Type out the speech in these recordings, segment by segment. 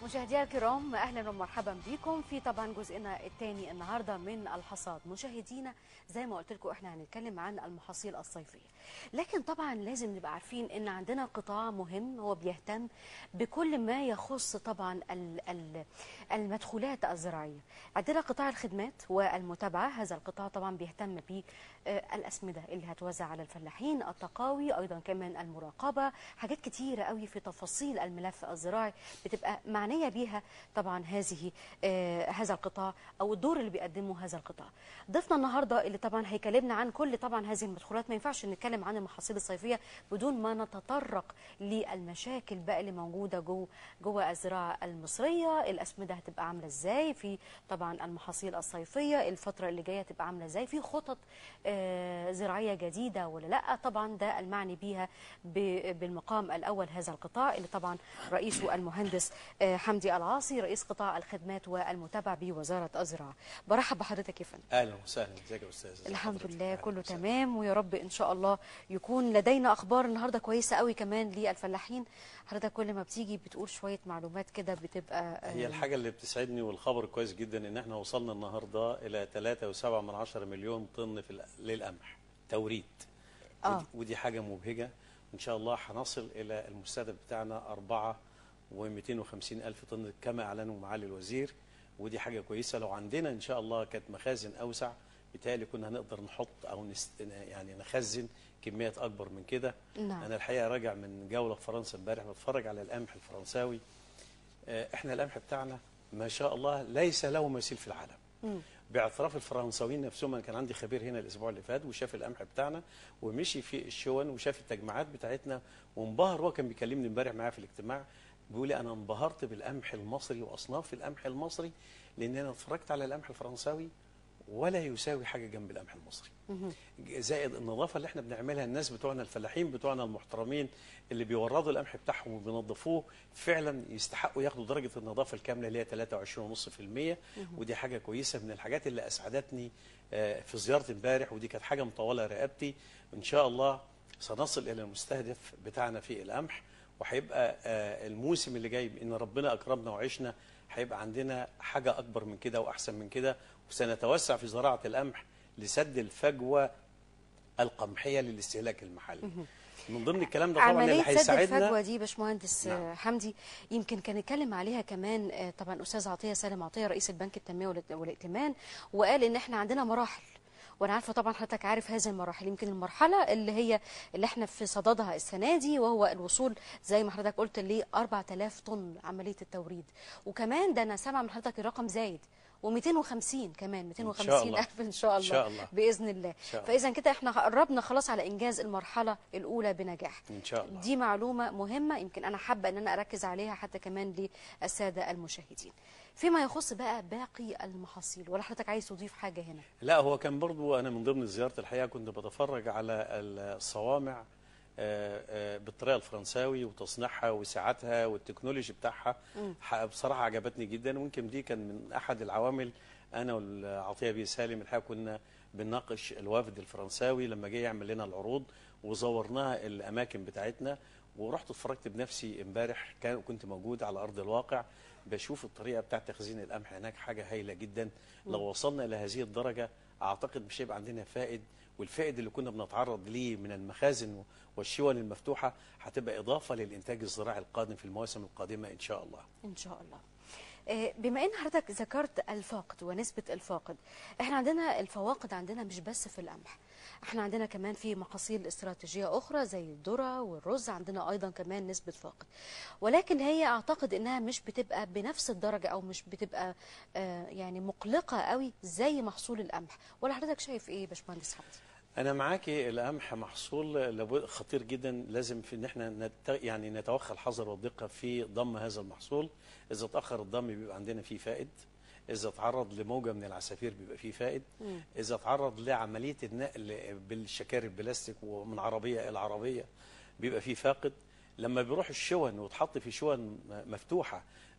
مشاهدينا الكرام اهلا ومرحبا بكم في طبعا جزئنا الثاني النهارده من الحصاد مشاهدينا زي ما قلت لكم احنا هنتكلم عن المحاصيل الصيفيه لكن طبعا لازم نبقى عارفين ان عندنا قطاع مهم هو بيهتم بكل ما يخص طبعا ال- ال- المدخولات الزراعيه عندنا قطاع الخدمات والمتابعه هذا القطاع طبعا بيهتم بالاسمده اللي هتوزع على الفلاحين التقاوي ايضا كمان المراقبه حاجات كتيره قوي في تفاصيل الملف الزراعي بتبقى معنيه بيها طبعا هذه آه هذا القطاع او الدور اللي بيقدمه هذا القطاع ضيفنا النهارده اللي طبعا هيكلمنا عن كل طبعا هذه المدخولات ما ينفعش نتكلم عن المحاصيل الصيفيه بدون ما نتطرق للمشاكل بقى اللي موجوده جوه جوه الزراعه المصريه الاسمده هتبقى عامله ازاي في طبعا المحاصيل الصيفيه الفتره اللي جايه تبقى عامله ازاي في خطط آه زراعيه جديده ولا لا طبعا ده المعني بيها ب- بالمقام الاول هذا القطاع اللي طبعا رئيسه المهندس آه حمدي العاصي رئيس قطاع الخدمات والمتابعه بوزاره الزراعه برحب بحضرتك يا فندم اهلا وسهلا ازيك يا استاذ ازي الحمد حضرتك؟ لله أهلاً كله وسهلاً. تمام ويا رب ان شاء الله يكون لدينا اخبار النهارده كويسه قوي كمان للفلاحين حضرتك كل ما بتيجي بتقول شويه معلومات كده بتبقى هي آه، الحاجه اللي بتسعدني والخبر كويس جدا ان احنا وصلنا النهارده الى 3.7 من عشرة مليون طن في ال- للقمح توريد آه. ودي, ودي حاجه مبهجه وان شاء الله هنصل الى المستهدف بتاعنا 4 و250 الف طن كما اعلنوا معالي الوزير ودي حاجه كويسه لو عندنا ان شاء الله كانت مخازن اوسع بالتالي كنا هنقدر نحط او نست... يعني نخزن كميات اكبر من كده نعم. انا الحقيقه راجع من جوله في فرنسا امبارح بتفرج على القمح الفرنساوي آه، احنا القمح بتاعنا ما شاء الله ليس له مثيل في العالم مم. باعتراف الفرنساويين نفسهم انا كان عندي خبير هنا الاسبوع اللي فات وشاف القمح بتاعنا ومشي في الشون وشاف التجمعات بتاعتنا وانبهر هو كان بيكلمني امبارح معايا في الاجتماع بيقول لي انا انبهرت بالقمح المصري واصناف القمح المصري لان انا اتفرجت على القمح الفرنساوي ولا يساوي حاجه جنب القمح المصري مهم. زائد النظافه اللي احنا بنعملها الناس بتوعنا الفلاحين بتوعنا المحترمين اللي بيوردوا القمح بتاعهم وبينظفوه فعلا يستحقوا ياخدوا درجه النظافه الكامله اللي هي 23.5% ودي حاجه كويسه من الحاجات اللي اسعدتني آه، في زيارتي امبارح ودي كانت حاجه مطوله رقبتي ان شاء الله سنصل الى المستهدف بتاعنا في القمح وهيبقى آه، الموسم اللي جاي ان ربنا اكرمنا وعشنا هيبقى عندنا حاجه اكبر من كده واحسن من كده وسنتوسع في زراعه القمح لسد الفجوه القمحيه للاستهلاك المحلي من ضمن الكلام ده طبعا اللي عمليه سد الفجوه هيساعدنا دي باشمهندس نعم. آه، حمدي يمكن كان اتكلم عليها كمان آه، طبعا استاذ عطيه سالم عطيه رئيس البنك التنميه والائت- والائتمان وقال ان احنا عندنا مراحل وانا عارفه طبعا حضرتك عارف هذه المراحل يمكن المرحله اللي هي اللي احنا في صددها السنه دي وهو الوصول زي ما حضرتك قلت ل 4000 طن عمليه التوريد وكمان ده انا سامعه من حضرتك الرقم زايد و250 كمان 250 الله. الف ان شاء إن الله, شاء الله. باذن الله شاء الله. فاذا كده احنا قربنا خلاص على انجاز المرحله الاولى بنجاح ان شاء الله دي معلومة مهمة يمكن أنا حابة أن أنا أركز عليها حتى كمان للسادة المشاهدين فيما يخص بقى باقي المحاصيل ولا حضرتك عايز تضيف حاجة هنا لا هو كان برضو انا من ضمن زياره الحقيقه كنت بتفرج على الصوامع آه، آه، بالطريقه الفرنساوي وتصنيعها وسعتها والتكنولوجي بتاعها ح- بصراحه عجبتني جدا ويمكن دي كان من احد العوامل انا والعطيه بيه سالم الحقيقه كنا بنناقش الوافد الفرنساوي لما جه يعمل لنا العروض وزورناها الاماكن بتاعتنا ورحت اتفرجت بنفسي امبارح كان كنت موجود على ارض الواقع بشوف الطريقه بتاعت تخزين القمح هناك حاجه هايله جدا لو وصلنا الى هذه الدرجه اعتقد مش هيبقى عندنا فائد والفائد اللي كنا بنتعرض ليه من المخازن والشون المفتوحه هتبقى اضافه للانتاج الزراعي القادم في المواسم القادمه ان شاء الله إن شاء الله آه، بما ان حضرتك ذكرت الفاقد ونسبة الفاقد احنا عندنا الفواقد عندنا مش بس في القمح احنا عندنا كمان في محاصيل استراتيجية اخرى زي الذرة والرز عندنا ايضا كمان نسبة فاقد ولكن هي اعتقد انها مش بتبقى بنفس الدرجة او مش بتبقى آه، يعني مقلقة قوي زي محصول القمح ولا حضرتك شايف ايه يا باشمهندس حمدي انا معاكي القمح محصول لابد- خطير جدا لازم في ان احنا نت يعني نتوخى الحذر والدقه في ضم هذا المحصول اذا اتاخر الضم بيبقى عندنا فيه فائد اذا تعرض لموجه من العصافير بيبقى فيه فائد مم. اذا تعرض لعمليه النقل بالشكاري البلاستيك ومن عربيه الى عربيه بيبقى فيه فاقد لما بيروح الشون وتحط في شون مفتوحه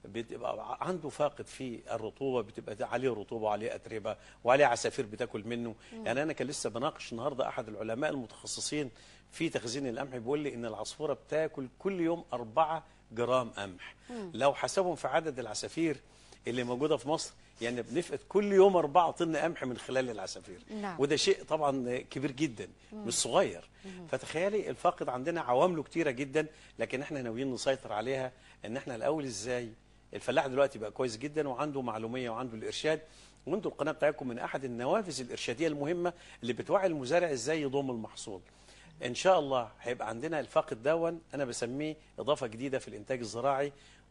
بتبقى عنده فاقد في الرطوبه بتبقى عليه رطوبه وعليه اتربه وعليه عصافير بتاكل منه يعني انا كان لسه بناقش النهارده احد العلماء المتخصصين في تخزين القمح بيقول لي ان العصفوره بتاكل كل يوم 4 جرام قمح لو حسبهم في عدد العصافير اللي موجوده في مصر يعني بنفقد كل يوم 4 طن قمح من خلال العصافير نعم. وده شيء طبعا كبير جدا مش صغير فتخيلي الفاقد عندنا عوامله كتيره جدا لكن احنا ناويين نسيطر عليها ان احنا الاول ازاي الفلاح دلوقتي بقى كويس جدا وعنده معلوميه وعنده الارشاد وانتوا القناه بتاعتكم من احد النوافذ الارشاديه المهمه اللي بتوعي المزارع ازاي يضم المحصول ان شاء الله هيبقى عندنا الفاقد دون انا بسميه اضافه جديده في الانتاج الزراعي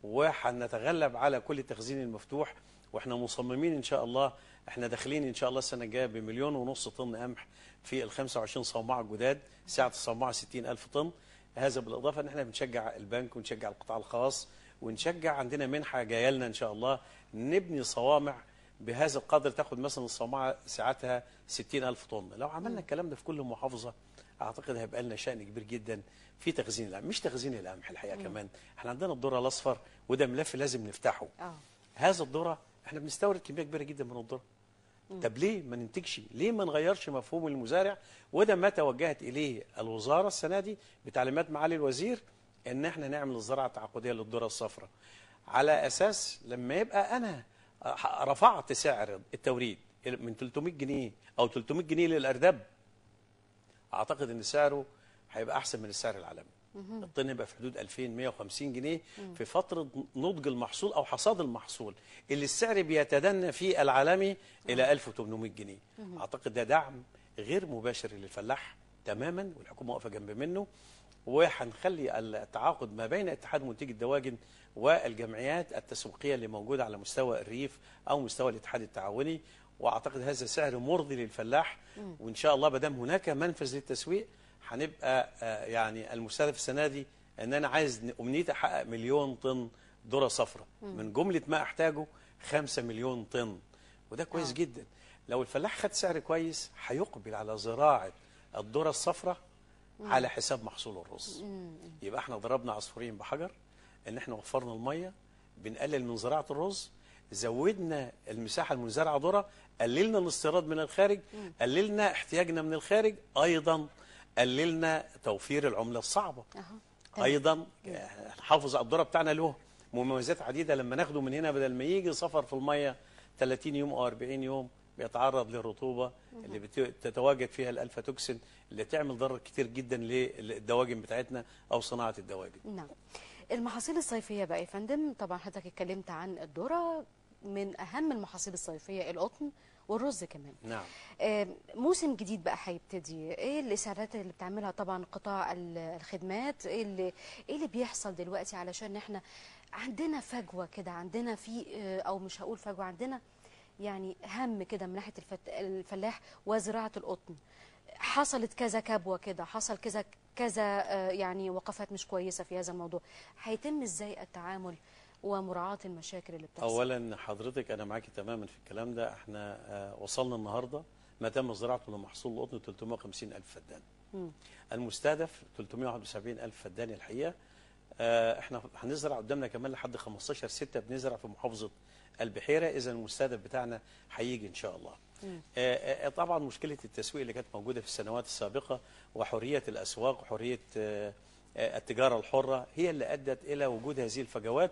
وهنتغلب على كل التخزين المفتوح واحنا مصممين ان شاء الله احنا داخلين ان شاء الله السنه الجايه بمليون ونص طن قمح في ال 25 صومعه الجداد سعه الصومعه 60 الف طن هذا بالاضافه ان احنا بنشجع البنك ونشجع القطاع الخاص ونشجع عندنا منحه جايه لنا ان شاء الله نبني صوامع بهذا القدر تاخد مثلا الصومعه سعتها 60 الف طن لو عملنا الكلام ده في كل محافظه اعتقد هيبقى لنا شان كبير جدا في تخزين القمح مش تخزين القمح الحقيقه كمان احنا عندنا الذره الاصفر وده ملف لازم نفتحه اه هذا الذره احنا بنستورد كميه كبيره جدا من الذره طب ليه ما ننتجش ليه ما نغيرش مفهوم المزارع وده ما توجهت اليه الوزاره السنه دي بتعليمات معالي الوزير ان احنا نعمل الزراعه التعاقديه للذره الصفراء على اساس لما يبقى انا رفعت سعر التوريد من 300 جنيه او 300 جنيه للارداب اعتقد ان سعره هيبقى احسن من السعر العالمي الطن يبقى في حدود 2150 جنيه في فتره نضج المحصول او حصاد المحصول اللي السعر بيتدنى فيه العالمي الى 1800 جنيه اعتقد ده دعم غير مباشر للفلاح تماما والحكومه واقفه جنب منه وهنخلي التعاقد ما بين اتحاد منتجي الدواجن والجمعيات التسويقيه اللي موجوده على مستوى الريف او مستوى الاتحاد التعاوني واعتقد هذا سعر مرضي للفلاح وان شاء الله ما دام هناك منفذ للتسويق هنبقى آه، يعني المستهدف السنه دي ان انا عايز ن- امنيتي احقق مليون طن ذره صفراء من جمله ما احتاجه 5 مليون طن وده كويس آه. جدا لو الفلاح خد سعر كويس هيقبل على زراعه الذره الصفراء على حساب محصول الرز يبقى احنا ضربنا عصفورين بحجر ان احنا وفرنا الميه بنقلل من زراعه الرز زودنا المساحه المزرعه ذره قللنا الاستيراد من الخارج قللنا احتياجنا من الخارج ايضا قللنا توفير العمله الصعبه اهو تمام. ايضا نحافظ على الذره بتاعنا له مميزات عديده لما ناخده من هنا بدل ما يجي سفر في الميه 30 يوم او 40 يوم بيتعرض للرطوبه اللي بت- بتتواجد فيها الالفا توكسين اللي تعمل ضرر كتير جدا للدواجن بتاعتنا او صناعه الدواجن نعم المحاصيل الصيفية بقى يا فندم طبعا حضرتك اتكلمت عن الذرة من أهم المحاصيل الصيفية القطن والرز كمان نعم آه، موسم جديد بقى هيبتدي ايه الاسعارات اللي بتعملها طبعا قطاع ال- الخدمات ايه اللي ايه اللي بيحصل دلوقتي علشان احنا عندنا فجوه كده عندنا في آه، او مش هقول فجوه عندنا يعني هم كده من ناحيه الفت- الفلاح وزراعه القطن حصلت كذا كبوه كده حصل كذا كذا آه، يعني وقفات مش كويسه في هذا الموضوع هيتم ازاي التعامل ومراعاه المشاكل اللي بتحصل اولا حضرتك انا معاكي تماما في الكلام ده احنا آه، وصلنا النهارده ما تم زراعته لمحصول القطن 350 الف فدان مم. المستهدف 371 الف فدان الحقيقه آه، احنا هنزرع قدامنا كمان لحد 15 6 بنزرع في محافظه البحيره اذا المستهدف بتاعنا هيجي ان شاء الله مم. آه، آه، طبعا مشكله التسويق اللي كانت موجوده في السنوات السابقه وحريه الاسواق وحريه آه، آه، التجاره الحره هي اللي ادت الى وجود هذه الفجوات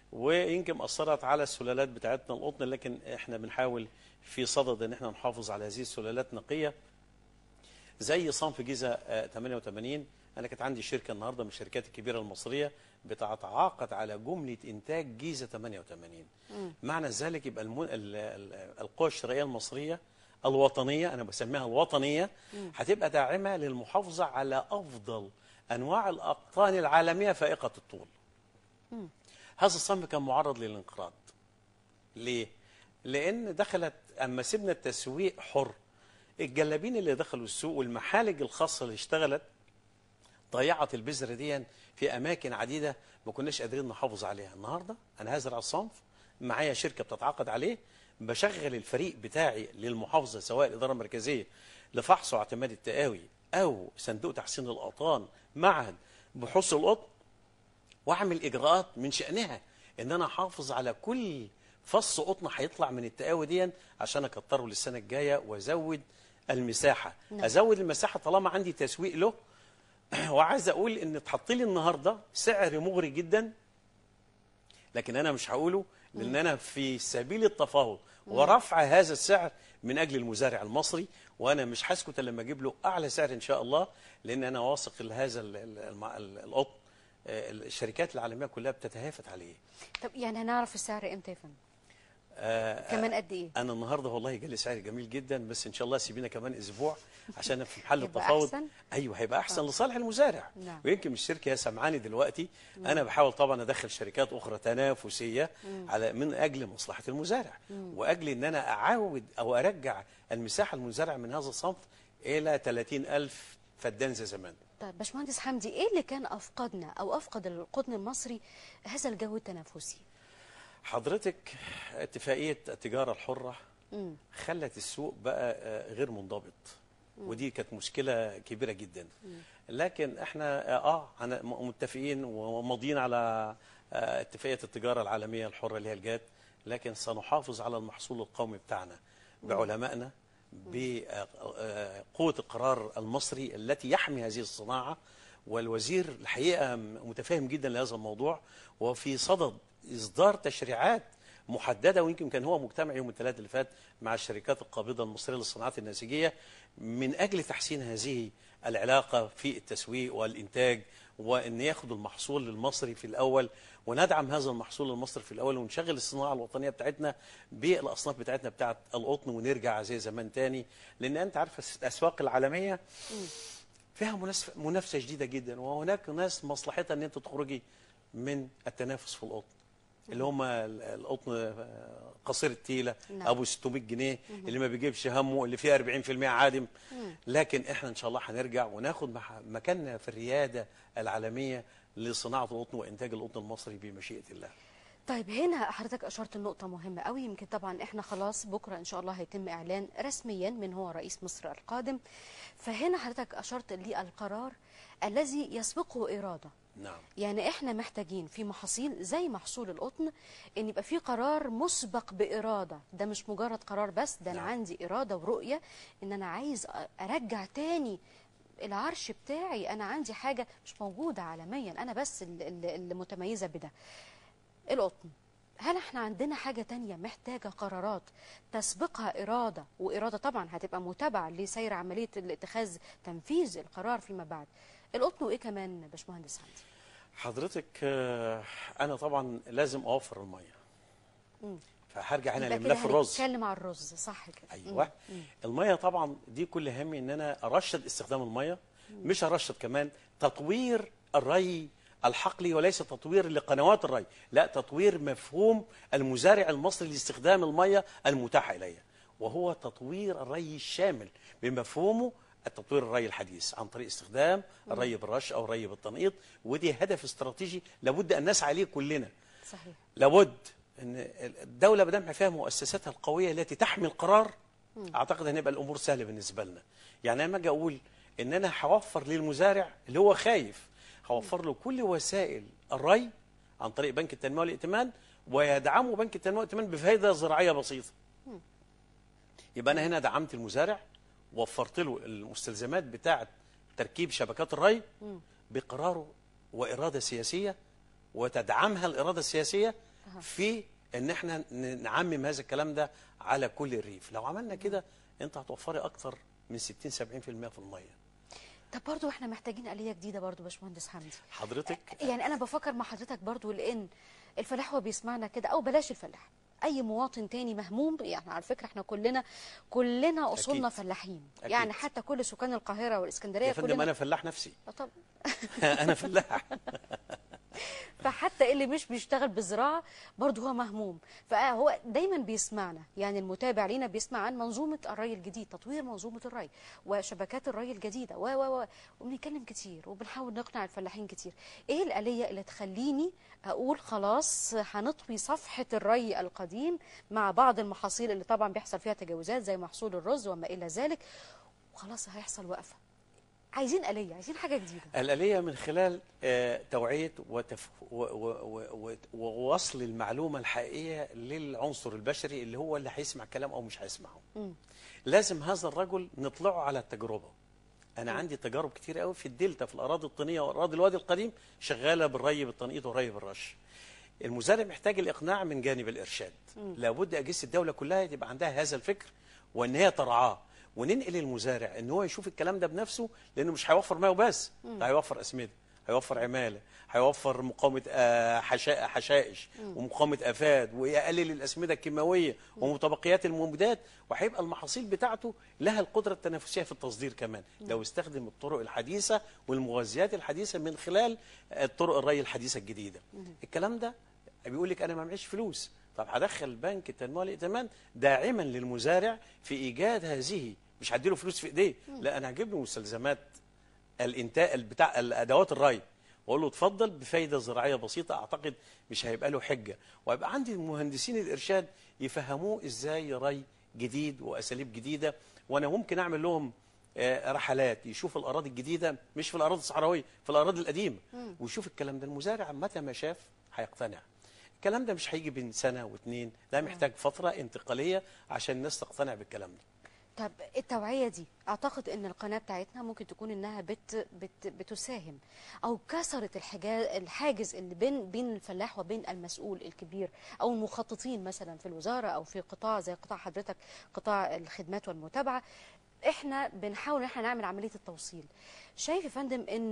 ويمكن اثرت على السلالات بتاعتنا القطن لكن احنا بنحاول في صدد ان احنا نحافظ على هذه السلالات نقيه زي صنف جيزه آه، 88 انا كانت عندي شركه النهارده من الشركات الكبيره المصريه بتتعاقد على جمله انتاج جيزه 88 مم. معنى ذلك يبقى المن... ال- ال- القوى الشرائيه المصريه الوطنيه انا بسميها الوطنيه هتبقى داعمه للمحافظه على افضل انواع الاقطان العالميه فائقه الطول مم. هذا الصنف كان معرض للانقراض ليه لان دخلت اما سيبنا التسويق حر الجلابين اللي دخلوا السوق والمحالج الخاصه اللي اشتغلت ضيعت البذره دي في اماكن عديده ما كناش قادرين نحافظ عليها النهارده انا هزرع الصنف معايا شركه بتتعاقد عليه بشغل الفريق بتاعي للمحافظه سواء الاداره المركزيه لفحص واعتماد التقاوي او صندوق تحسين الاوطان معهد بحوث القطن واعمل اجراءات من شانها ان انا احافظ على كل فص قطن هيطلع من التقاوي دي عشان اكتره للسنه الجايه وازود المساحه نعم. ازود المساحه طالما عندي تسويق له وعايز اقول ان اتحط لي النهارده سعر مغري جدا لكن انا مش هقوله لان انا في سبيل التفاوض ورفع هذا السعر من اجل المزارع المصري وانا مش هسكت إلا لما اجيب له اعلى سعر ان شاء الله لان انا واثق ان هذا ال- ال- الم- ال- القطن آه، الشركات العالميه كلها بتتهافت عليه طب يعني هنعرف السعر امتى يا فندم آه، كمان قد ايه انا النهارده والله جالي سعر جميل جدا بس ان شاء الله سيبينا كمان اسبوع عشان في محل يبقى التفاوض أحسن؟ ايوه هيبقى احسن لصالح المزارع نعم. ويمكن مش شركه سمعاني دلوقتي انا بحاول طبعا ادخل شركات اخرى تنافسيه على من اجل مصلحه المزارع واجل ان انا اعاود او ارجع المساحه المزارع من هذا الصنف الى 30000 فدان زي زمان طيب باشمهندس حمدي ايه اللي كان افقدنا او افقد القطن المصري هذا الجو التنافسي حضرتك اتفاقيه التجاره الحره مم. خلت السوق بقى آه، غير منضبط ودي كانت مشكله كبيره جدا لكن احنا اه أنا م- متفقين وماضيين على آه، اتفاقيه التجاره العالميه الحره اللي هي الجات لكن سنحافظ على المحصول القومي بتاعنا بعلمائنا بقوه القرار المصري التي يحمي هذه الصناعه والوزير الحقيقه متفاهم جدا لهذا الموضوع وفي صدد اصدار تشريعات محدده ويمكن كان هو مجتمع يوم الثلاث اللي فات مع الشركات القابضه المصريه للصناعات النسيجيه من اجل تحسين هذه العلاقه في التسويق والانتاج وان ياخدوا المحصول المصري في الاول وندعم هذا المحصول المصري في الاول ونشغل الصناعه الوطنيه بتاعتنا بالاصناف بتاعتنا بتاعت القطن ونرجع زي زمان تاني لان انت عارفه الاسواق العالميه فيها منافسه منافسه شديده جدا وهناك ناس مصلحتها ان انت تخرجي من التنافس في القطن اللي هم ال- القطن آه، قصير التيله نعم. ابو 600 جنيه اللي ما بيجيبش همه اللي فيه 40% عادم لكن احنا ان شاء الله هنرجع وناخد مح- مكاننا في الرياده العالميه لصناعه القطن وانتاج القطن المصري بمشيئه الله طيب هنا حضرتك اشرت لنقطه مهمه قوي يمكن طبعا احنا خلاص بكره ان شاء الله هيتم اعلان رسميا من هو رئيس مصر القادم فهنا حضرتك اشرت للقرار الذي يسبقه اراده نعم يعني احنا محتاجين في محاصيل زي محصول القطن ان يبقى في قرار مسبق باراده ده مش مجرد قرار بس ده انا نعم. عندي اراده ورؤيه ان انا عايز أ- ارجع تاني العرش بتاعي انا عندي حاجه مش موجوده عالميا انا بس ال- ال- اللي متميزه بده القطن هل احنا عندنا حاجة تانية محتاجة قرارات تسبقها إرادة وإرادة طبعا هتبقى متابعة لسير عملية الاتخاذ تنفيذ القرار فيما بعد القطن وإيه كمان باشمهندس حمدي حضرتك آه، انا طبعا لازم اوفر الميه مم. فهرجع هنا يبقى لملف كده الرز هنتكلم على الرز صح كده ايوه مم. الميه طبعا دي كل همي ان انا ارشد استخدام الميه مش ارشد كمان تطوير الري الحقلي وليس تطوير لقنوات الري لا تطوير مفهوم المزارع المصري لاستخدام الميه المتاحه اليه وهو تطوير الري الشامل بمفهومه التطوير الري الحديث عن طريق استخدام الري بالرش او الري بالتنقيط ودي هدف استراتيجي لابد ان نسعى اليه كلنا صحيح لابد ان الدوله ما دام فيها مؤسساتها القويه التي تحمي القرار اعتقد ان يبقى الامور سهله بالنسبه لنا يعني لما اجي اقول ان انا هوفر للمزارع اللي هو خايف هوفر له كل وسائل الري عن طريق بنك التنميه والائتمان ويدعمه بنك التنميه والائتمان بفائده زراعيه بسيطه يبقى انا هنا دعمت المزارع وفرت له المستلزمات بتاعه تركيب شبكات الري بقراره واراده سياسيه وتدعمها الاراده السياسيه في ان احنا ن- نعمم هذا الكلام ده على كل الريف لو عملنا كده انت هتوفري اكتر من 60 70% في الميه طب برضو احنا محتاجين آلية جديدة برضو باشمهندس حمدي حضرتك يعني انا بفكر مع حضرتك برضو لان الفلاح هو بيسمعنا كده او بلاش الفلاح اي مواطن تاني مهموم يعني على فكره احنا كلنا كلنا اصولنا أكيد. فلاحين أكيد. يعني حتى كل سكان القاهره والاسكندريه يا فندم كلنا انا فلاح نفسي آه طب انا فلاح فحتى اللي مش بيشتغل بالزراعه برضه هو مهموم فهو دايما بيسمعنا يعني المتابع لينا بيسمع عن منظومه الري الجديد تطوير منظومه الري وشبكات الري الجديده و و و وبنتكلم كتير وبنحاول نقنع الفلاحين كتير ايه الاليه اللي تخليني اقول خلاص هنطوي صفحه الري القديم مع بعض المحاصيل اللي طبعا بيحصل فيها تجاوزات زي محصول الرز وما الى ذلك وخلاص هيحصل وقفه عايزين آلية عايزين حاجة جديدة الآلية من خلال آه، توعية وتف... و... و... و... و... ووصل المعلومة الحقيقية للعنصر البشري اللي هو اللي هيسمع كلام أو مش هيسمعه مم. لازم هذا الرجل نطلعه على التجربة أنا عندي تجارب كتير قوي في الدلتا في الأراضي الطينية وأراضي الوادي القديم شغالة بالري بالتنقيط والري بالرش المزارع محتاج الإقناع من جانب الإرشاد لابد أجهزة الدولة كلها تبقى عندها هذا الفكر وإن هي ترعاه وننقل المزارع ان هو يشوف الكلام ده بنفسه لانه مش هيوفر ماء وبس ده هيوفر اسمده هيوفر عماله هيوفر مقاومه آه، حشا- حشائش ومقاومه افات ويقلل الاسمده الكيماويه ومتبقيات المبيدات وهيبقى المحاصيل بتاعته لها القدره التنافسيه في التصدير كمان لو استخدم الطرق الحديثه والمغذيات الحديثه من خلال آه، طرق الري الحديثه الجديده الكلام ده بيقول لك انا ما معيش فلوس طب هدخل بنك التنميه والائتمان داعما للمزارع في ايجاد هذه مش هديله فلوس في ايديه لا انا هجيب له مستلزمات الانتاج بتاع الادوات الري واقول له اتفضل بفايده زراعيه بسيطه اعتقد مش هيبقى له حجه ويبقى عندي مهندسين الارشاد يفهموه ازاي ري جديد واساليب جديده وانا ممكن اعمل لهم آه، رحلات يشوف الاراضي الجديده مش في الاراضي الصحراويه في الاراضي القديمه ويشوف الكلام ده المزارع متى ما شاف هيقتنع الكلام ده مش هيجي بين سنه واثنين ده محتاج فتره انتقاليه عشان الناس تقتنع بالكلام ده طب التوعية دي أعتقد أن القناة بتاعتنا ممكن تكون إنها بت بت بتساهم أو كسرت الحجا- الحاجز اللي بين بين الفلاح وبين المسؤول الكبير أو المخططين مثلا في الوزارة أو في قطاع زي قطاع حضرتك قطاع الخدمات والمتابعة احنا بنحاول ان احنا نعمل عمليه التوصيل شايف يا فندم ان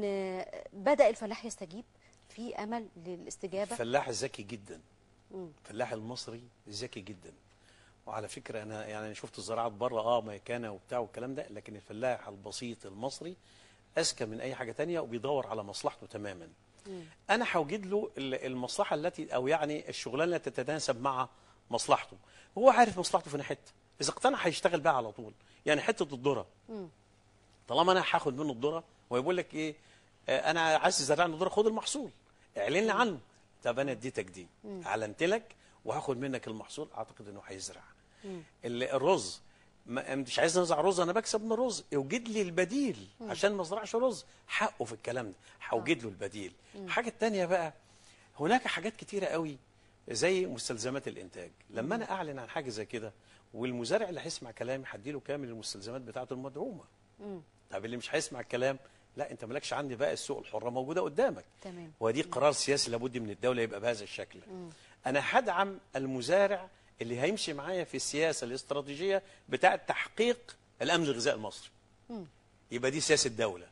بدا الفلاح يستجيب في امل للاستجابه الفلاح ذكي جدا مم. الفلاح المصري ذكي جدا وعلى فكره انا يعني أنا شفت الزراعات بره اه ميكنه وبتاع والكلام ده لكن الفلاح البسيط المصري اذكى من اي حاجه تانية وبيدور على مصلحته تماما مم. انا هوجد له ال- المصلحه التي او يعني الشغلانه التي تتناسب مع مصلحته هو عارف مصلحته فين حته اذا اقتنع هيشتغل بها على طول يعني حته الذره مم. طالما انا هاخد منه الذره ويقول لك ايه آه، انا عايز تزرعني الذره خد المحصول اعلن لي عنه طب انا اديتك دي اعلنت لك وهاخد منك المحصول اعتقد انه هيزرع ال- الرز ما مش عايز نزرع رز انا بكسب من الرز اوجد لي البديل عشان ما ازرعش رز حقه في الكلام ده هوجد له البديل الحاجه الثانيه بقى هناك حاجات كتيره قوي زي مستلزمات الانتاج لما انا اعلن عن حاجه زي كده والمزارع اللي هيسمع كلامي هديله كامل المستلزمات بتاعته المدعومه مم. طب اللي مش هيسمع الكلام لا انت مالكش عندي بقى السوق الحره موجوده قدامك تمام ودي قرار سياسي لابد من الدوله يبقى بهذا الشكل انا هدعم المزارع اللي هيمشي معايا في السياسه الاستراتيجيه بتاعه تحقيق الامن الغذائي المصري مم. يبقى دي سياسه دوله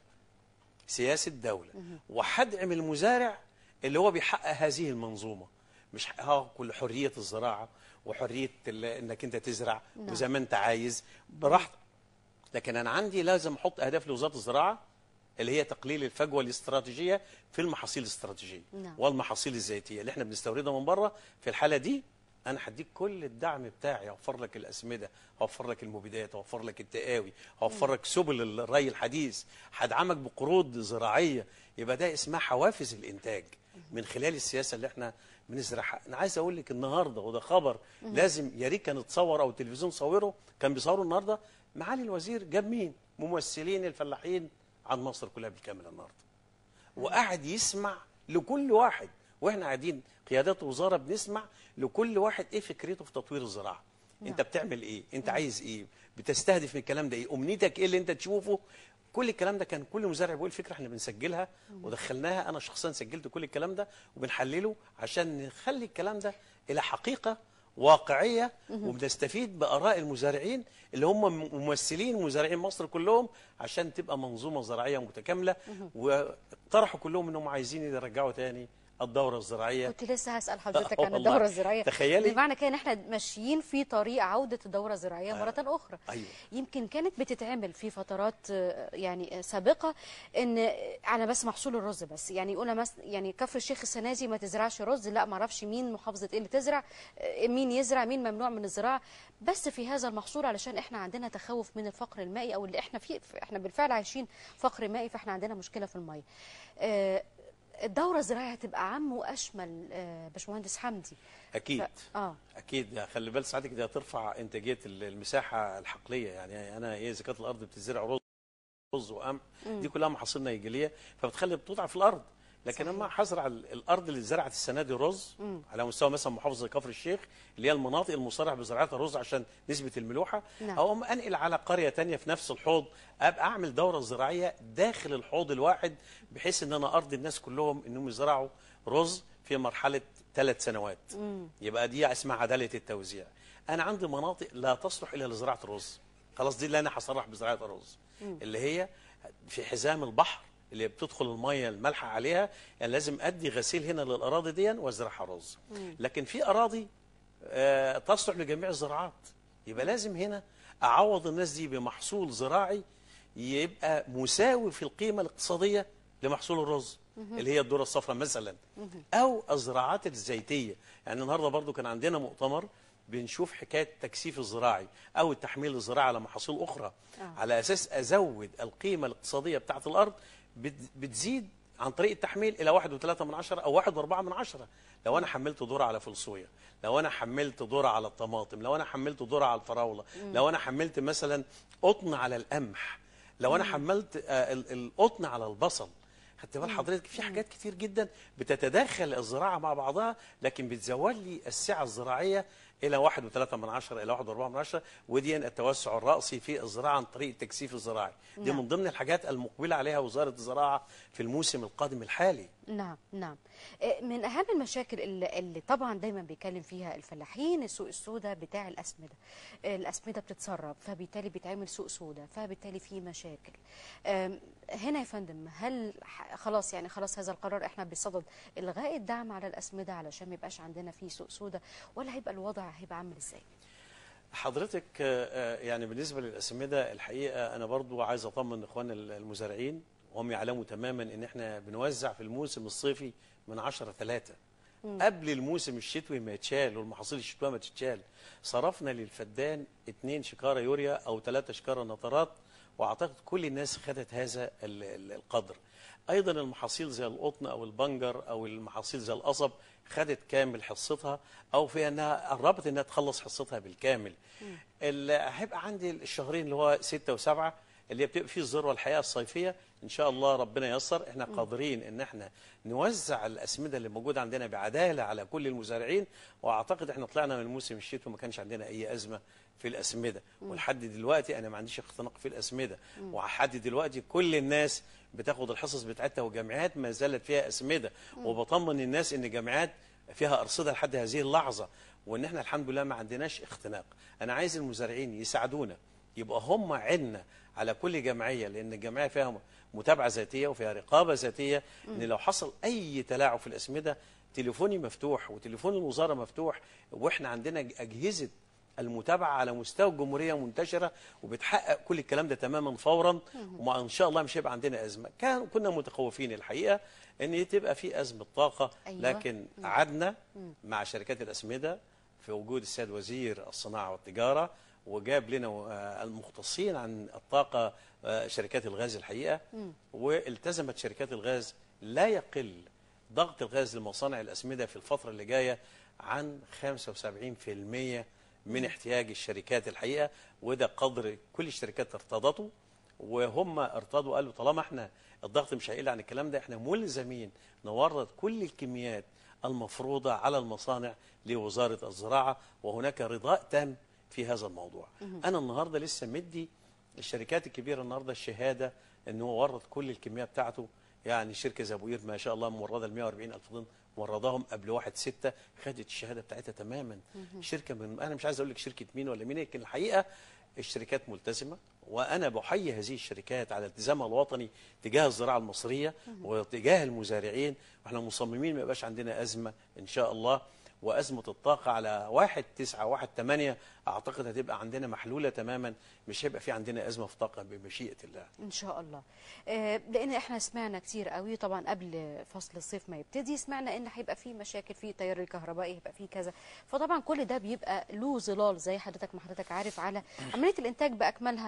سياسه دوله وهدعم المزارع اللي هو بيحقق هذه المنظومه مش ها كل حريه الزراعه وحريه ال- انك انت تزرع نعم. وزي ما انت عايز براحتك لكن انا عندي لازم احط اهداف لوزاره الزراعه اللي هي تقليل الفجوه الاستراتيجيه في المحاصيل الاستراتيجيه نعم. والمحاصيل الزيتيه اللي احنا بنستوردها من بره في الحاله دي انا هديك كل الدعم بتاعي اوفر لك الاسمده اوفر لك المبيدات اوفر لك التقاوي اوفر لك سبل الري الحديث هدعمك بقروض زراعيه يبقى ده اسمها حوافز الانتاج من خلال السياسه اللي احنا بنزرعها انا عايز اقول لك النهارده وده خبر لازم يا ريت كان اتصور او التلفزيون صوره كان بيصوروا النهارده معالي الوزير جاب مين ممثلين الفلاحين عن مصر كلها بالكامل النهارده وقعد يسمع لكل واحد واحنا قاعدين قيادات وزاره بنسمع لكل واحد ايه فكرته في تطوير الزراعه نعم. انت بتعمل ايه انت عايز ايه بتستهدف من الكلام ده ايه امنيتك ايه اللي انت تشوفه كل الكلام ده كان كل مزارع بيقول فكره احنا بنسجلها ودخلناها انا شخصيا سجلت كل الكلام ده وبنحلله عشان نخلي الكلام ده الى حقيقه واقعيه وبنستفيد باراء المزارعين اللي هم ممثلين مزارعين مصر كلهم عشان تبقى منظومه زراعيه متكامله واقترحوا كلهم انهم عايزين يرجعوا تاني الدوره الزراعيه كنت لسه هسال حضرتك آه عن والله. الدوره الزراعيه تخيلي. بمعنى كده ان احنا ماشيين في طريق عوده الدوره الزراعيه آه. مره اخرى ايوه يمكن كانت بتتعمل في فترات آه، يعني آه، سابقه ان آه، على بس محصول الرز بس يعني يقول مس يعني كفر الشيخ السنه دي ما تزرعش رز لا ما اعرفش مين محافظه ايه اللي تزرع آه، مين يزرع مين ممنوع من الزراعه بس في هذا المحصول علشان احنا عندنا تخوف من الفقر المائي او اللي احنا فيه احنا بالفعل عايشين فقر مائي فاحنا عندنا مشكله في الميه آه، الدوره الزراعيه هتبقى عام واشمل آه، باشمهندس حمدي اكيد ف- اه اكيد خلي بال ساعتك دي هترفع انتاجيه المساحه الحقليه يعني انا ايه اذا كانت الارض بتزرع رز رز وقمح دي كلها محاصيل نيجيريه فبتخلي بتضعف في الارض لكن صحيح. اما هزرع ال- الارض اللي زرعت السنه دي رز على مستوى مثلا محافظه كفر الشيخ اللي هي المناطق المصرح بزراعتها الرز عشان نسبه الملوحه نعم. او أما انقل على قريه تانية في نفس الحوض ابقى اعمل دوره زراعيه داخل الحوض الواحد بحيث ان انا ارضي الناس كلهم انهم يزرعوا رز في مرحله ثلاث سنوات يبقى دي اسمها عداله التوزيع انا عندي مناطق لا تصلح الا لزراعه الرز خلاص دي اللي انا هصرح بزراعه الرز اللي هي في حزام البحر اللي بتدخل الميه المالحه عليها يعني لازم ادي غسيل هنا للاراضي دي وازرعها رز لكن في اراضي آه، تصلح لجميع الزراعات يبقى لازم هنا اعوض الناس دي بمحصول زراعي يبقى مساوي في القيمه الاقتصاديه لمحصول الرز اللي هي الذره الصفراء مثلا او الزراعات الزيتيه يعني النهارده برضو كان عندنا مؤتمر بنشوف حكايه التكثيف الزراعي او التحميل الزراعي على محاصيل اخرى آه. على اساس ازود القيمه الاقتصاديه بتاعه الارض بت- بتزيد عن طريق التحميل الى واحد وثلاثة من عشرة او واحد واربعة من عشرة لو انا حملت ذره على فول صويا لو انا حملت ذره على الطماطم لو انا حملت ذره على الفراوله لو انا حملت مثلا قطن على القمح لو انا حملت آه، ال- القطن على البصل خدت بال حضرتك في حاجات كتير جدا بتتداخل الزراعه مع بعضها لكن بتزود لي السعه الزراعيه الى واحد وثلاثة من عشرة الى واحد واربعة من عشرة ودي التوسع الرأسي في الزراعه عن طريق التكثيف الزراعي دي نعم. من ضمن الحاجات المقبله عليها وزاره الزراعه في الموسم القادم الحالي نعم نعم آه، من اهم المشاكل اللي, اللي طبعا دايما بيتكلم فيها الفلاحين السوق السوداء بتاع الاسمده آه، الاسمده بتتسرب فبالتالي بيتعمل سوق سوداء فبالتالي في مشاكل آم، هنا يا فندم هل ح- خلاص يعني خلاص هذا القرار احنا بصدد الغاء الدعم على الاسمده علشان ما يبقاش عندنا فيه سوق سوداء ولا هيبقى الوضع هيبقى عامل ازاي حضرتك آه، آه، يعني بالنسبه للاسمده الحقيقه انا برضو عايز اطمن اخواننا المزارعين وهم يعلموا تماما ان احنا بنوزع في الموسم الصيفي من 10 3 قبل الموسم الشتوي ما يتشال والمحاصيل الشتويه ما تتشال صرفنا للفدان 2 شكاره يوريا او 3 شكاره نترات واعتقد كل الناس خدت هذا ال- ال- القدر ايضا المحاصيل زي القطن او البنجر او المحاصيل زي القصب خدت كامل حصتها او في انها قربت انها تخلص حصتها بالكامل اللي هيبقى عندي الشهرين اللي هو ستة وسبعة اللي هي بتبقى فيه الذروه الحقيقه الصيفيه ان شاء الله ربنا ييسر احنا قادرين ان احنا نوزع الاسمده اللي موجوده عندنا بعداله على كل المزارعين واعتقد احنا طلعنا من الموسم الشتوي ما كانش عندنا اي ازمه في الاسمده ولحد دلوقتي انا ما عنديش اختناق في الاسمده ولحد دلوقتي كل الناس بتاخد الحصص بتاعتها وجامعات ما زالت فيها اسمده وبطمن الناس ان جامعات فيها ارصده لحد هذه اللحظه وان احنا الحمد لله ما عندناش اختناق انا عايز المزارعين يساعدونا يبقى هم عنا على كل جمعيه لان الجمعيه فيها متابعه ذاتيه وفيها رقابه ذاتيه ان لو حصل اي تلاعب في الاسمده تليفوني مفتوح وتليفون الوزاره مفتوح واحنا عندنا اجهزه المتابعه على مستوى الجمهوريه منتشره وبتحقق كل الكلام ده تماما فورا وان شاء الله مش هيبقى عندنا ازمه كان كنا متخوفين الحقيقه ان تبقى في ازمه طاقه أيوة. لكن قعدنا مع شركات الاسمده في وجود السيد وزير الصناعه والتجاره وجاب لنا آه، المختصين عن الطاقه آه، شركات الغاز الحقيقه والتزمت شركات الغاز لا يقل ضغط الغاز لمصانع الاسمده في الفتره اللي جايه عن 75% من احتياج الشركات الحقيقه وده قدر كل الشركات ارتضته وهم ارتضوا قالوا طالما احنا الضغط مش هيقل عن الكلام ده احنا ملزمين نورد كل الكميات المفروضه على المصانع لوزاره الزراعه وهناك رضاء تام في هذا الموضوع. انا النهارده لسه مدي الشركات الكبيره النهارده الشهاده ان هو ورد كل الكميه بتاعته يعني شركه زي ابو قير ما شاء الله مورده ل 140 الف طن مورداهم قبل واحد ستة خدت الشهاده بتاعتها تماما شركه من انا مش عايز اقول لك شركه مين ولا مين لكن الحقيقه الشركات ملتزمه وانا بحيي هذه الشركات على التزامها الوطني تجاه الزراعه المصريه وتجاه المزارعين واحنا مصممين ما يبقاش عندنا ازمه ان شاء الله وازمه الطاقه على واحد تسعة واحد ثمانية اعتقد هتبقى عندنا محلوله تماما مش هيبقى في عندنا ازمه في طاقه بمشيئه الله ان شاء الله آه، لان احنا سمعنا كتير قوي طبعا قبل فصل الصيف ما يبتدي سمعنا ان هيبقى في مشاكل في التيار الكهربائي هيبقى في كذا فطبعا كل ده بيبقى له ظلال زي حضرتك ما حضرتك عارف على عمليه الانتاج باكملها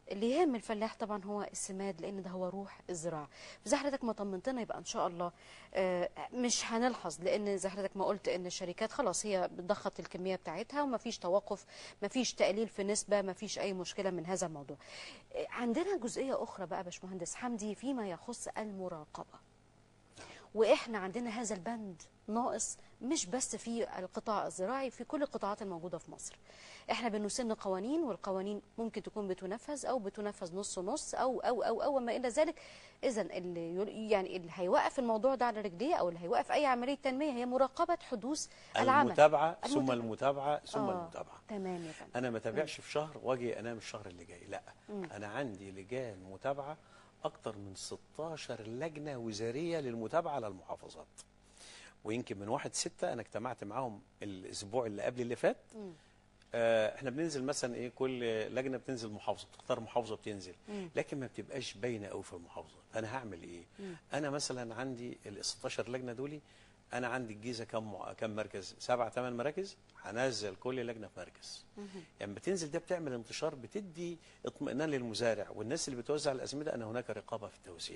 اللي يهم الفلاح طبعا هو السماد لان ده هو روح الزراعه فزي حضرتك ما طمنتنا يبقى ان شاء الله آه، مش هنلحظ لان زي حضرتك ما قلت ان الشركات خلاص هي بتضخط الكميه بتاعتها ومفيش توقف مفيش تقليل في نسبه مفيش اي مشكله من هذا الموضوع آه، عندنا جزئيه اخرى بقى يا باشمهندس حمدي فيما يخص المراقبه واحنا عندنا هذا البند ناقص مش بس في القطاع الزراعي في كل القطاعات الموجوده في مصر احنا بنسن قوانين والقوانين ممكن تكون بتنفذ او بتنفذ نص نص او او او او وما الى ذلك اذا اللي يل- يعني اللي هيوقف الموضوع ده على رجليه او اللي هيوقف اي عمليه تنميه هي مراقبه حدوث العمل المتابعه ثم المتابعة. المتابعه ثم آه، المتابعه تمام يا فندم انا ما تابعش في شهر واجي انام الشهر اللي جاي لا انا عندي لجان متابعه اكتر من 16 لجنه وزاريه للمتابعه على المحافظات ويمكن من واحد ستة انا اجتمعت معاهم الاسبوع اللي قبل اللي فات آه، احنا بننزل مثلا ايه كل لجنه بتنزل محافظه بتختار محافظه بتنزل لكن ما بتبقاش باينه قوي في المحافظه انا هعمل ايه انا مثلا عندي ال 16 لجنه دولي انا عندي الجيزه كم مع- كم مركز سبع ثمان مراكز هنزل كل لجنه في مركز يعني بتنزل ده بتعمل انتشار بتدي اطمئنان للمزارع والناس اللي بتوزع الاسمده ان هناك رقابه في التوزيع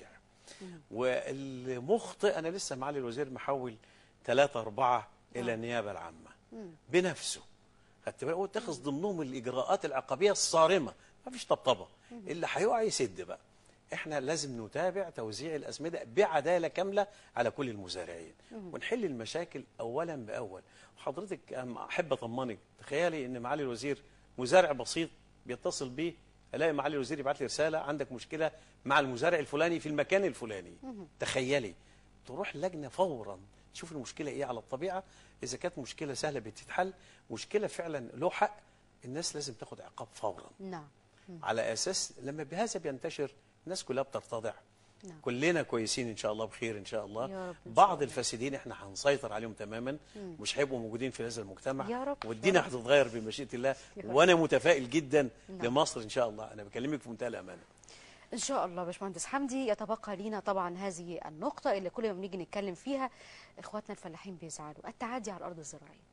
والمخطئ انا لسه معالي الوزير محول ثلاثة أربعة إلى النيابة العامة بنفسه خدت بالك واتخذ ضمنهم الإجراءات العقابية الصارمة ما فيش طبطبة اللي هيقع يسد بقى احنا لازم نتابع توزيع الأسمدة بعدالة كاملة على كل المزارعين ونحل المشاكل أولا بأول وحضرتك أم- أحب أطمنك تخيلي إن معالي الوزير مزارع بسيط بيتصل بيه الاقي معالي الوزير يبعت لي رساله عندك مشكله مع المزارع الفلاني في المكان الفلاني تخيلي تروح لجنه فورا تشوف المشكله ايه على الطبيعه اذا كانت مشكله سهله بتتحل مشكله فعلا له حق الناس لازم تاخد عقاب فورا نعم على اساس لما بهذا بينتشر الناس كلها بترتضع نعم. كلنا كويسين ان شاء الله بخير ان شاء الله يا رب إن شاء بعض الله. الفاسدين احنا هنسيطر عليهم تماما مش هيبقوا موجودين في هذا المجتمع يا رب. والدنيا يا رب. هتتغير بمشيئه الله يا رب. وانا متفائل جدا نعم. لمصر ان شاء الله انا بكلمك في منتهى الامانه ان شاء الله باشمهندس حمدي يتبقى لينا طبعا هذه النقطه اللي كل ما بنيجي نتكلم فيها اخواتنا الفلاحين بيزعلوا التعدي على الارض الزراعيه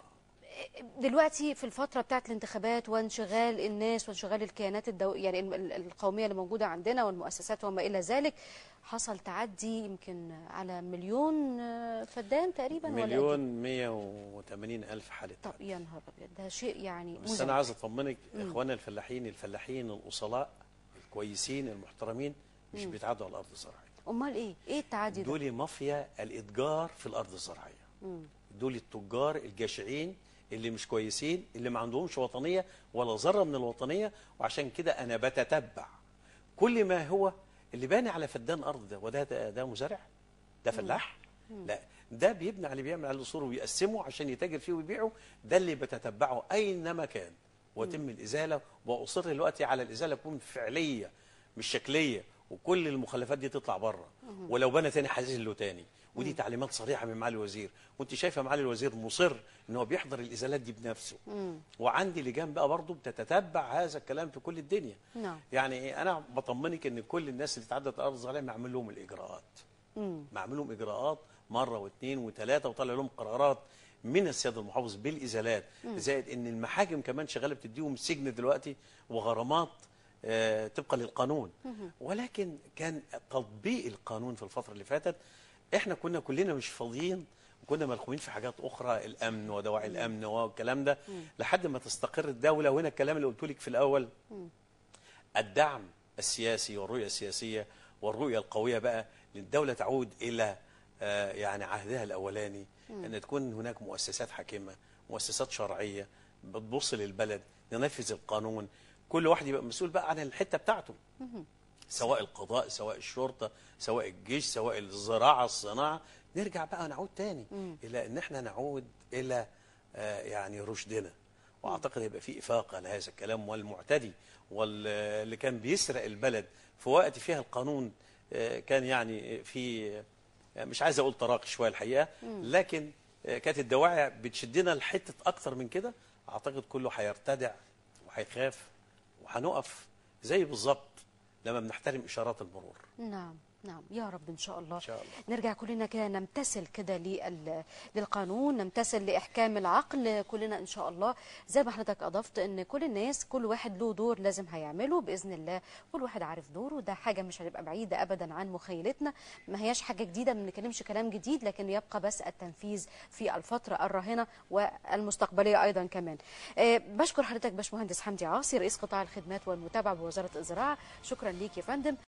دلوقتي في الفتره بتاعت الانتخابات وانشغال الناس وانشغال الكيانات الدو... يعني ال- ال- القوميه اللي موجوده عندنا والمؤسسات وما الى ذلك حصل تعدي يمكن على مليون آه، فدان تقريبا ولا قد إيه؟ مليون 180 الف حاله طب يا نهار ابيض ده شيء يعني بس مزعج. انا عايز اطمنك اخواننا الفلاحين الفلاحين الاصلاء الكويسين المحترمين مش بيتعدوا على الارض الزراعيه امال ايه ايه التعدي ده دول مافيا الاتجار في الارض الزراعيه مم. دول التجار الجشعين اللي مش كويسين اللي ما عندهمش وطنيه ولا ذره من الوطنيه وعشان كده انا بتتبع كل ما هو اللي باني على فدان ارض ده وده ده, ده مزارع ده فلاح لا ده بيبني على اللي بيعمل على الاصول ويقسمه عشان يتاجر فيه ويبيعه ده اللي بتتبعه اينما كان ويتم الازاله واصر دلوقتي على الازاله تكون فعليه مش شكليه وكل المخلفات دي تطلع بره ولو بنى تاني هزيل له تاني ودي تعليمات صريحه من معالي الوزير وانت شايفه معالي الوزير مصر ان هو بيحضر الازالات دي بنفسه وعندي لجان بقى برضه بتتتبع هذا الكلام في كل الدنيا نعم يعني إيه، انا بطمنك ان كل الناس اللي اتعدت الارض الزراعيه معمل لهم الاجراءات مم. معمل لهم اجراءات مره واثنين وثلاثه وطلع لهم قرارات من السيد المحافظ بالازالات زائد ان المحاكم كمان شغاله بتديهم سجن دلوقتي وغرامات آه، طبقا للقانون ولكن كان تطبيق القانون في الفتره اللي فاتت احنا كنا كلنا مش فاضيين وكنا ملخومين في حاجات اخرى الامن ودواعي الامن والكلام ده لحد ما تستقر الدوله وهنا الكلام اللي قلت لك في الاول الدعم السياسي والرؤية السياسية والرؤية القوية بقى للدولة تعود إلى آه، يعني عهدها الأولاني أن تكون هناك مؤسسات حاكمة مؤسسات شرعية بتبص للبلد ننفذ القانون كل واحد يبقى مسؤول بقى عن الحتة بتاعته سواء القضاء سواء الشرطة سواء الجيش سواء الزراعة الصناعة نرجع بقى نعود تاني إلى أن احنا نعود إلى آه، يعني رشدنا واعتقد هيبقى في افاقه لهذا الكلام والمعتدي واللي كان بيسرق البلد في وقت فيها القانون آه، كان يعني في آه، مش عايز اقول تراقي شويه الحقيقه لكن آه، كانت الدواعي بتشدنا لحته اكتر من كده اعتقد كله هيرتدع وهيخاف وهنقف زي بالظبط لما بنحترم اشارات المرور نعم نعم يا رب ان شاء الله ان شاء الله نرجع كلنا كده نمتثل كده لل- للقانون نمتثل لاحكام العقل كلنا ان شاء الله زي ما حضرتك اضفت ان كل الناس كل واحد له دور لازم هيعمله باذن الله كل واحد عارف دوره ده حاجه مش هتبقى بعيده ابدا عن مخيلتنا ما هياش حاجه جديده ما بنتكلمش كلام جديد لكن يبقى بس التنفيذ في الفتره الراهنه والمستقبليه ايضا كمان آه، بشكر حضرتك باشمهندس حمدي عاصي رئيس قطاع الخدمات والمتابعه بوزاره الزراعه شكرا ليك يا فندم